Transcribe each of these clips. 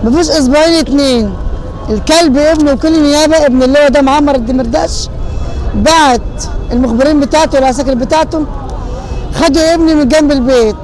مفيش اسبوعين اتنين الكلب ابنه وكل نيابه ابن اللي هو ده معمر الدمرداش بعت المخبرين بتاعته والعساكر بتاعته خدوا ابني من جنب البيت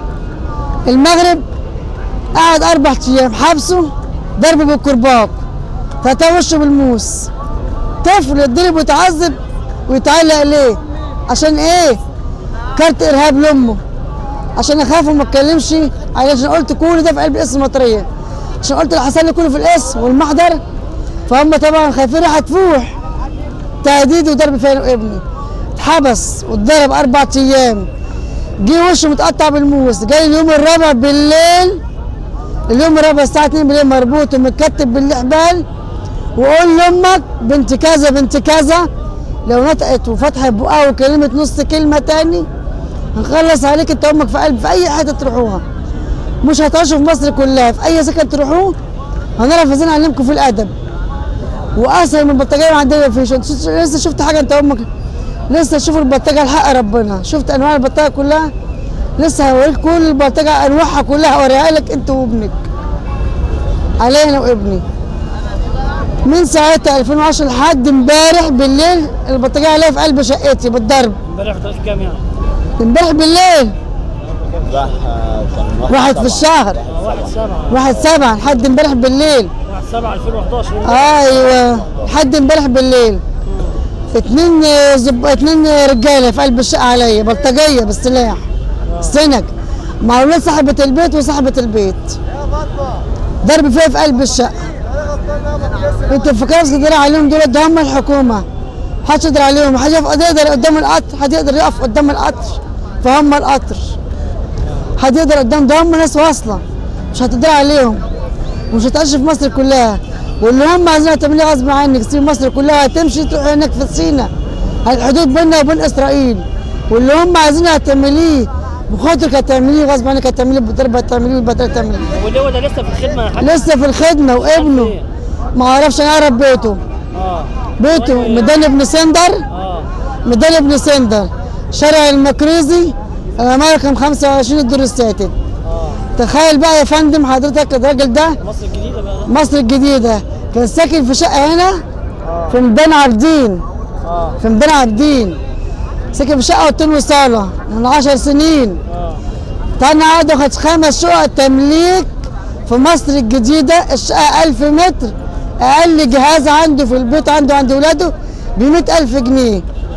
المغرب قعد اربع ايام حبسه ضرب بالكرباج فتاه وشه بالموس طفل يتضرب ويتعذب ويتعلق عليه عشان ايه؟ كارت ارهاب لامه عشان اخاف وما اتكلمش علشان قلت كل ده في قلب القسم المطريه عشان قلت اللي حصل لي كله في القسم والمحضر فهم طبعا خايفين راح تفوح تهديد وضرب فيا ابني اتحبس واتضرب اربع ايام جه وشه متقطع بالموس جاي اليوم الرابع بالليل اليوم الرابع الساعه 2 بالليل مربوط ومتكتب بالاحبال وقول لامك بنت كذا بنت كذا لو نطقت وفتحت بقها وكلمت نص كلمه تاني هنخلص عليك انت امك في قلب في اي حته تروحوها مش هتعيشوا في مصر كلها في اي سكن تروحوه هنعرف ازاي نعلمكم في الادب واسهل من البطاقيه ما عندنا فيش انت شفت- لسه شفت حاجه انت امك لسه شوف البطاقه الحق ربنا شفت انواع البطاقه كلها لسه هوريك كل البطاقه انواعها كلها هوريها لك انت وابنك علينا وابني من ساعتها 2010 لحد امبارح بالليل البطاقيه عليها في قلب شقتي بالضرب امبارح في كام يعني؟ امبارح بالليل راح كان واحد في الشهر آه، واحد سبعة واحد سبعة لحد امبارح بالليل واحد سبعة 2011 ايوه لحد امبارح بالليل اتنين آه، زب... اتنين آه، رجاله في قلب الشقه عليا بلطجيه بالسلاح سنج مع اولاد صاحبه البيت وصاحبه البيت ضرب فيها في قلب الشقه انتوا فاكرين اسكندريه عليهم دول ده هم الحكومه محدش يقدر عليهم محدش يقف يقدر قدام القطر حد يقدر يقف قدام القطر فهم القطر حد يقدر قدام ده هم ناس واصله مش هتقدر عليهم ومش هتعيش في مصر كلها واللي هم عايزين تعمليه غصب عنك تسيب مصر كلها هتمشي تروح هناك في سينا الحدود بيننا وبين اسرائيل واللي هم عايزين هتعمليه بخاطرك هتعمليه غصب عنك هتعمليه بضرب هتعمليه بالبطل هتعمليه واللي هو ده لسه في الخدمة يا حاج لسه في الخدمه وابنه فين؟ ما اعرفش انا اعرف بيته اه بيته ميدان ابن سندر اه ميدان ابن سندر شارع المكريزي العمارة رقم 25 الدور السادس اه تخيل بقى يا فندم حضرتك الراجل ده مصر الجديدة بقى مصر الجديدة كان ساكن في شقة هنا في ميدان عابدين اه في ميدان عابدين ساكن في شقة اوضتين وصالة من 10 سنين اه كان قاعد واخد خمس شقق تمليك في مصر الجديدة الشقة 1000 متر أقل جهاز عنده في البيت عنده عند ولاده ب 100000 جنيه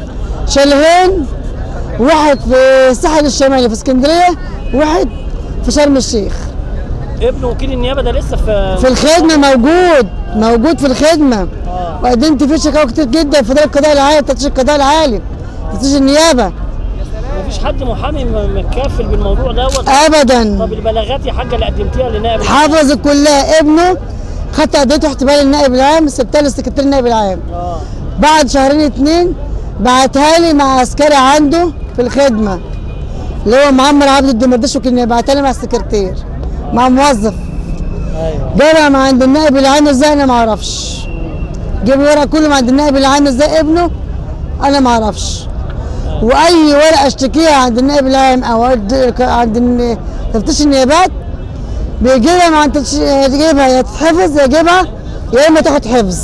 شالهين واحد في الساحل الشمالي في اسكندرية واحد في شرم الشيخ ابن وكيل النيابة ده لسه في في الخدمة موجود موجود في الخدمة اه وقدمت فيه شكاوى كتير جدا في دار القضاء العالي تفتيش القضاء العالي تفتيش النيابة مفيش حد محامي م- متكفل بالموضوع دوت أبدا طب البلاغات يا حاجة اللي قدمتيها لنائب حافظ كلها ابنه خدت قضيته احتمال النائب العام سبتها للسكرتير النائب العام اه بعد شهرين اتنين بعتها لي مع عسكري عنده في الخدمه اللي هو معمر عبد الدمرداش وكان بعتها لي مع السكرتير مع موظف ايوه جابها مع عند النائب العام ازاي انا ما اعرفش جاب الورق كله مع عند النائب العام ازاي ابنه انا ما اعرفش واي ورقه اشتكيها عند النائب العام او عند عند الن- تفتيش النيابات بيجيبها مع عند تفتيش- يجيبها يا تتحفظ يا يجيبها يا اما تاخد حفظ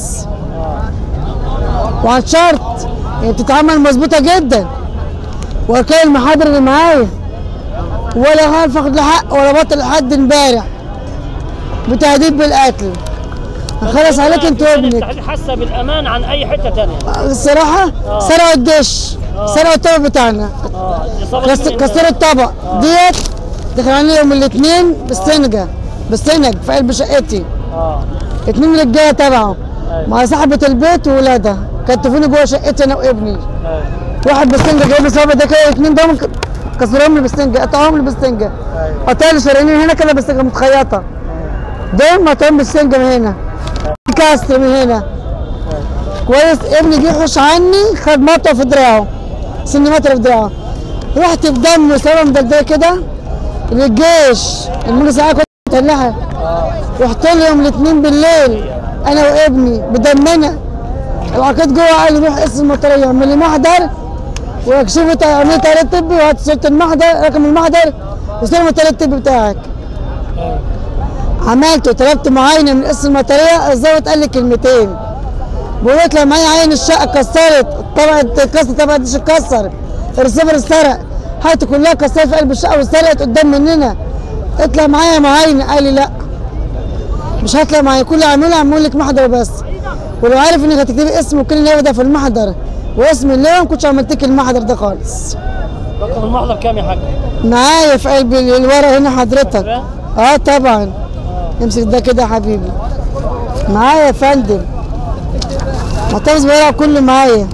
وعن شرط هي بتتعمل مظبوطه جدا وكان المحاضر اللي معايا ولا عارف اخد لحق ولا بطل لحد امبارح بتهديد بالقتل هخلص عليك انت وابنك التحرير حاسة بالامان عن اي حتة تانية الصراحه سرقوا الدش سرقوا الطبق بتاعنا اه الإصابة كس- دي من- كسروا الطبق ديت دخل علينا يوم الاثنين بالسنجه بالسنج في قلب شقتي اه اتنين رجاله تبعه أيوة. مع صاحبه البيت وولادها كتفوني جوه شقتي انا وابني ايوه واحد بالسنجه جايب صابع ده كده اتنين دول كسروهم لي بالسنجه قطعوهم لي بالسنجه ايوه قطع لي شرايين هنا كده بالسنجه متخيطه دول مقطوعين بالسنجه من هنا كسر من هنا كويس ابني جه يحوش عني خد مطوه في دراعه سن مطوه في دراعه رحت بدم وسبب مدلدله كده للجيش المجلس العام كنت متلحه رحت لهم الاثنين بالليل انا وابني بدمنا العقيد جوه قال لي روح اسم المطريه اعمل لي محضر واكشفوا تعمل تقرير طبي وهات صوره المحضر رقم المحضر وصوره التقرير الطبي بتاعك عملته طلبت معاينه من اسم المطريه الظابط قال لي كلمتين بقولت لو معايا عين الشقه اتكسرت الطبقه اتكسر الطبقه دي اتكسر الرسيفر اتسرق حياتي كلها كسرت في قلب الشقه واتسرقت قدام مننا اطلع معايا معاينه قال لي لا مش هطلع معايا كل اللي اعمله اعمل لك محضر بس ولو عارف انك هتكتبي اسم وكل اللي ده في المحضر واسم اللواء ما كنتش عملت لك المحضر ده خالص رقم المحضر كام يا حاج؟ معايا في قلب الورا هنا حضرتك اه طبعا امسك ده كده يا حبيبي معايا يا فندم محتفظ بالورق كله معايا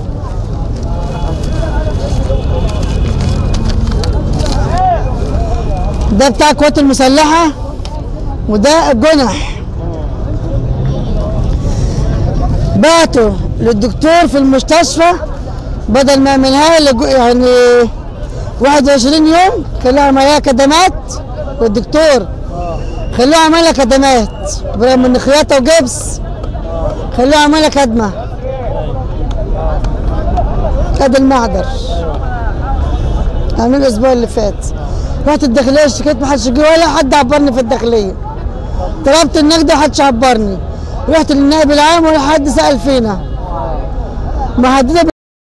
ده بتاع القوات المسلحة وده الجنح بعته للدكتور في المستشفى بدل ما يعملها لي جو- يعني 21 يوم خلوها عمليه كدمات والدكتور خلوها عملها كدمات برغم ان خياطه وجبس خلوها عملها كدمه ادي المعدر عامل الاسبوع اللي فات رحت الداخليه اشتكيت محدش جه ولا حد عبرني في الداخليه طلبت النقد محدش عبرني رحت للنائب العام ولا حد سال فينا محدده